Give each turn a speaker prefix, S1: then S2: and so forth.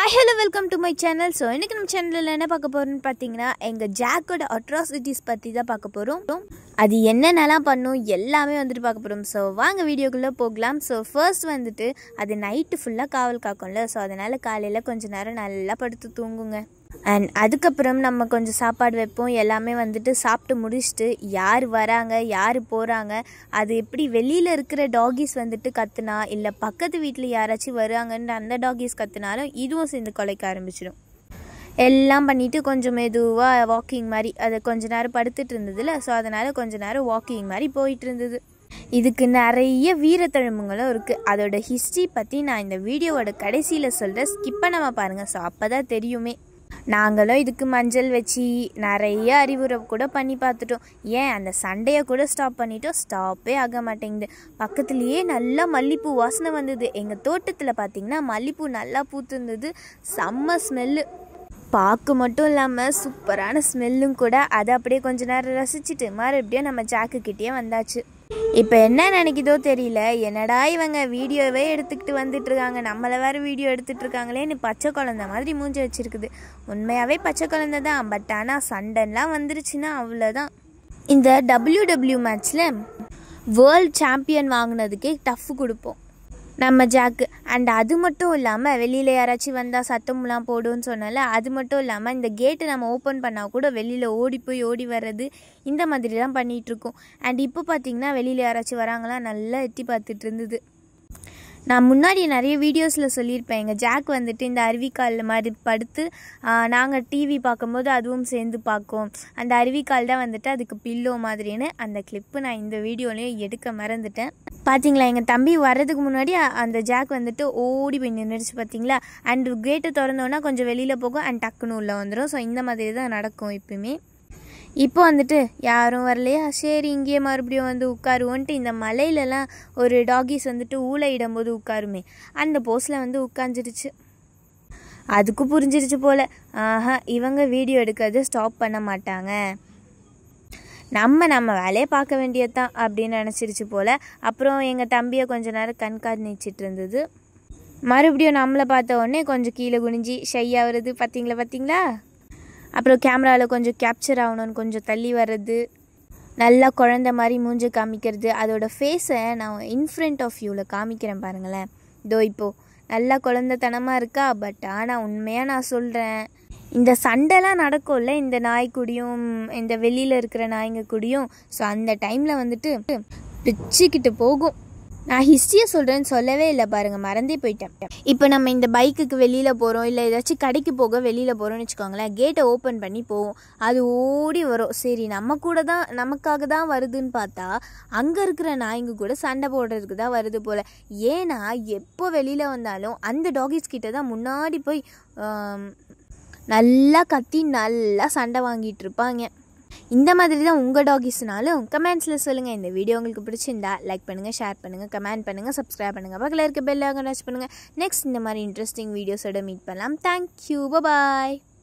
S1: hi hello welcome to my channel so இன்றைக்கி நம்ம சேனலில் என்ன பார்க்க போகிறோம்னு பார்த்தீங்கன்னா எங்கள் ஜாக்கோட அட்ராசிட்டிஸ் பற்றி தான் பார்க்க போகிறோம் அது என்னென்னலாம் பண்ணும் எல்லாமே வந்துட்டு பார்க்க போகிறோம் ஸோ வாங்க வீடியோக்குள்ளே போகலாம் ஸோ ஃபர்ஸ்ட் வந்துட்டு அது நைட்டு ஃபுல்லாக காவல் காக்கும்ல ஸோ அதனால் காலையில் கொஞ்ச நேரம் நல்லா படுத்து தூங்குங்க அண்ட் அதுக்கப்புறம் நம்ம கொஞ்சம் சாப்பாடு வைப்போம் எல்லாமே வந்துட்டு சாப்பிட்டு முடிச்சுட்டு யார் வராங்க யார் போகிறாங்க அது எப்படி வெளியில் இருக்கிற டாகிஸ் வந்துட்டு கத்துனா இல்லை பக்கத்து வீட்டில் யாராச்சும் வராங்கன்னு அந்த டாகிஸ் கத்துனாலும் இதுவும் சேர்ந்து கொலைக்க ஆரம்பிச்சிடும் எல்லாம் பண்ணிவிட்டு கொஞ்சம் மெதுவாக வாக்கிங் மாதிரி அது கொஞ்ச நேரம் படுத்துட்டு இருந்ததுல ஸோ அதனால் கொஞ்ச நேரம் வாக்கிங் மாதிரி போயிட்டு இருந்தது இதுக்கு நிறைய வீரத்தழும்புங்களும் இருக்குது அதோட ஹிஸ்ட்ரி பற்றி நான் இந்த வீடியோவோட கடைசியில் சொல்கிறேன் ஸ்கிப் பண்ணாமல் பாருங்கள் ஸோ அப்போ தான் தெரியுமே நாங்களும் இதுக்கு மஞ்சள் வச்சு நிறைய அறிவுரை கூட பண்ணி பார்த்துட்டோம் ஏன் அந்த சண்டையை கூட ஸ்டாப் பண்ணிட்டோம் ஸ்டாப்பே ஆக மாட்டேங்குது பக்கத்துலேயே நல்லா மல்லிப்பூ வாசனை வந்தது எங்கள் தோட்டத்தில் பார்த்தீங்கன்னா மல்லிப்பூ நல்லா பூத்துருந்தது செம்ம ஸ்மெல்லு பார்க்க மட்டும் இல்லாமல் சூப்பரான ஸ்மெல்லும் கூட அதை அப்படியே கொஞ்ச நேரம் ரசிச்சுட்டு மறுபடியும் நம்ம ஜாக்கு கிட்டேயே வந்தாச்சு இப்போ என்ன நினைக்குதோ தெரியல என்னடா இவங்க வீடியோவே எடுத்துக்கிட்டு வந்துட்டு இருக்காங்க நம்மளை வேற வீடியோ எடுத்துட்டு இருக்காங்களேன்னு பச்சை குழந்தை மாதிரி மூஞ்சி வச்சிருக்குது உண்மையாகவே பச்சை குழந்தை தான் பட் ஆனால் சண்டைலாம் வந்துருச்சுன்னா அவ்வளோதான் இந்த டபிள்யூ டபிள்யூ மேட்ச்சில் வேர்ல்ட் சாம்பியன் வாங்கினதுக்கே டஃப் கொடுப்போம் நம்ம ஜாக்கு அண்ட் அது மட்டும் இல்லாமல் வெளியில் யாராச்சும் வந்தால் சத்தம்லாம் போடுன்னு சொன்னால அது மட்டும் இல்லாமல் இந்த கேட்டை நம்ம ஓப்பன் பண்ணால் கூட வெளியில் ஓடி போய் ஓடி வர்றது இந்த மாதிரிலாம் பண்ணிகிட்ருக்கோம் அண்ட் இப்போ பார்த்தீங்கன்னா வெளியில் யாராச்சும் வராங்களா நல்லா எட்டி பார்த்துட்டு இருந்தது நான் முன்னாடி நிறைய வீடியோஸில் சொல்லியிருப்பேன் எங்கள் ஜாக் வந்துட்டு இந்த அருவிக்காலில் மாதிரி படுத்து நாங்கள் டிவி பார்க்கும்போது அதுவும் சேர்ந்து பார்க்கும் அந்த அருவிக்கால் தான் வந்துட்டு அதுக்கு பில்லோ மாதிரின்னு அந்த கிளிப்பு நான் இந்த வீடியோலையும் எடுக்க மறந்துட்டேன் பார்த்தீங்களா எங்கள் தம்பி வர்றதுக்கு முன்னாடி அ- அந்த ஜாக் வந்துட்டு ஓடி போய் நின்றுச்சு பார்த்தீங்களா அண்ட் கேட்டு திறந்தோன்னா கொஞ்சம் வெளியில் போகும் அண்ட் டக்குன்னு உள்ளே வந்துடும் ஸோ இந்த மாதிரி தான் நடக்கும் எப்பயுமே இப்போ வந்துட்டு யாரும் வரலையா சரி இங்கேயே மறுபடியும் வந்து உட்காருவோன்ட்டு இந்த மலையிலலாம் ஒரு டாகிஸ் வந்துட்டு ஊழையிடும் போது உட்காருமே அந்த போஸில் வந்து உட்காந்துருச்சு அதுக்கும் புரிஞ்சிருச்சு போல ஆஹா இவங்க வீடியோ எடுக்கிறது ஸ்டாப் பண்ண மாட்டாங்க நம்ம நம்ம வேலையை பார்க்க வேண்டியதுதான் அப்படின்னு நினச்சிருச்சு போல் அப்புறம் எங்கள் தம்பியை கொஞ்ச நேரம் கண்காணிச்சிட்டு இருந்தது மறுபடியும் நம்மளை பார்த்த உடனே கொஞ்சம் கீழே குனிஞ்சி ஷையா வருது பார்த்தீங்களா பார்த்தீங்களா அப்புறம் கேமராவில் கொஞ்சம் கேப்சர் ஆகணும்னு கொஞ்சம் தள்ளி வர்றது நல்லா குழந்த மாதிரி மூஞ்ச காமிக்கிறது அதோட ஃபேஸை நான் இன்ஃப்ரண்ட் ஆஃப் வியூவில் காமிக்கிறேன் பாருங்களேன் இதோ இப்போது நல்லா குழந்தைத்தனமாக இருக்கா பட் ஆனால் உண்மையாக நான் சொல்கிறேன் இந்த சண்டைலாம் நடக்கும்ல இந்த நாய் கூடயும் இந்த வெளியில் இருக்கிற நாய்ங்க கூடயும் ஸோ அந்த டைமில் வந்துட்டு பிச்சுக்கிட்டு போகும் நான் ஹிஸ்ட்ரியை சொல்கிறேன்னு சொல்லவே இல்லை பாருங்கள் மறந்தே போயிட்டேன் இப்போ நம்ம இந்த பைக்குக்கு வெளியில் போகிறோம் இல்லை ஏதாச்சும் கடைக்கு போக வெளியில் போகிறோம்னு வச்சுக்கோங்களேன் கேட்டை ஓப்பன் பண்ணி போவோம் அது ஓடி வரும் சரி நம்ம கூட தான் நமக்காக தான் வருதுன்னு பார்த்தா அங்கே இருக்கிற நாய்ங்க கூட சண்டை போடுறதுக்கு தான் வருது போல் ஏன்னா எப்போ வெளியில் வந்தாலும் அந்த டாகிஸ் கிட்ட தான் முன்னாடி போய் ஆம், நல்லா கத்தி நல்லா சண்டை வாங்கிட்டு இருப்பாங்க இந்த மாதிரி தான் உங்கள் டாகிஸ்னாலும் கமெண்ட்ஸில் சொல்லுங்கள் இந்த வீடியோ உங்களுக்கு பிடிச்சிருந்தா லைக் பண்ணுங்கள் ஷேர் பண்ணுங்கள் கமெண்ட் பண்ணுங்கள் சப்ஸ்கிரைப் பண்ணுங்கள் பக்கத்தில் இருக்க பெல் ஐக்கான் டச் பண்ணுங்கள் நெக்ஸ்ட் இந்த மாதிரி இன்ட்ரெஸ்டிங் வீடியோஸோட மீட் பண்ணலாம் தேங்க்யூ பாய்